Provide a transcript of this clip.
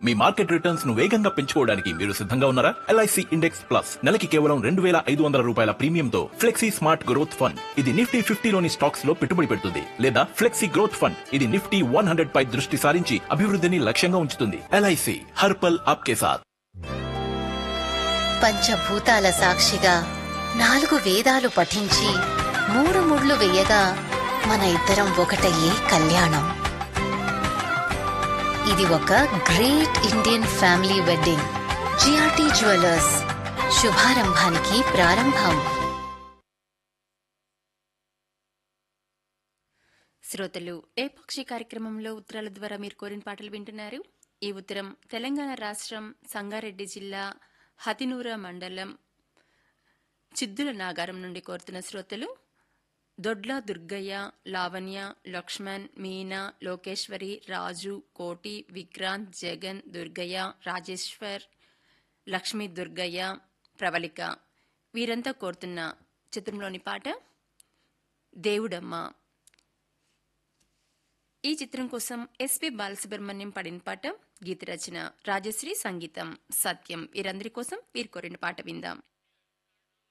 మీ market returns ను వేగంగా పెంచుకోవడానికి మీరు సిద్ధంగా ఉన్నారా ఎల్ఐసి ఇండెక్స్ ప్లస్ నెలకి కేవలం రెండు వేల ఐదు వందల రూపాయల ప్రీమియంతో ఫ్లెక్సీ స్మార్ట్ గ్రోత్ ఫండ్ ఇది నిఫ్టీ ఫిఫ్టీలోని స్టాక్స్ లో పెట్టుబడి పెడుతుంది లేదా ఫ్లెక్సీ గ్రోత్ ఫండ్ ఇది నిఫ్టీ వన్ హండ్రెడ్ పై దృష్టి సారించి అభివృద్ధిని లక్ష్యంగా ఉంచుతుంది ఎల్ఐసి హర్పల్ ఆప్కే సాథ్ పంచభూతాల సాక్షిగా నాలుగు వేదాలు పఠించి మూడు ముళ్ళు వేయగా మన ఇద్దరం ఒకటయ్యే కళ్యాణం ఇది ఒక great Indian family wedding GRT jewellers శుభారంభానికి ప్రారంభం శ్రోతలు ఏ పక్షి కార్యక్రమంలో ఉత్తరాల ద్వారా మీరు కోరిన పాటలు వింటున్నారు ఈ ఉత్తరం తెలంగాణ రాష్ట్రం సంగారెడ్డి జిల్లా హతినూర మండలం చిద్దుల నాగారం నుండి కోరుతున్న శ్రోతలు దొడ్ల దుర్గయ్య లావణ్య లక్ష్మణ్ మీనా లోకేశ్వరి రాజు కోటి విక్రాంత్ జగన్ దుర్గయ్య రాజేశ్వర్ లక్ష్మీ దుర్గయ్య ప్రవళిక వీరంతా కోరుతున్న చిత్రంలోని పాట దేవుడమ్మ ఈ చిత్రం కోసం ఎస్పి బాలసుబ్రహ్మణ్యం పడిన పాట గీత రచన రాజశ్రీ సంగీతం సత్యం వీరందరి కోసం వీరు కోరిన పాట విందాం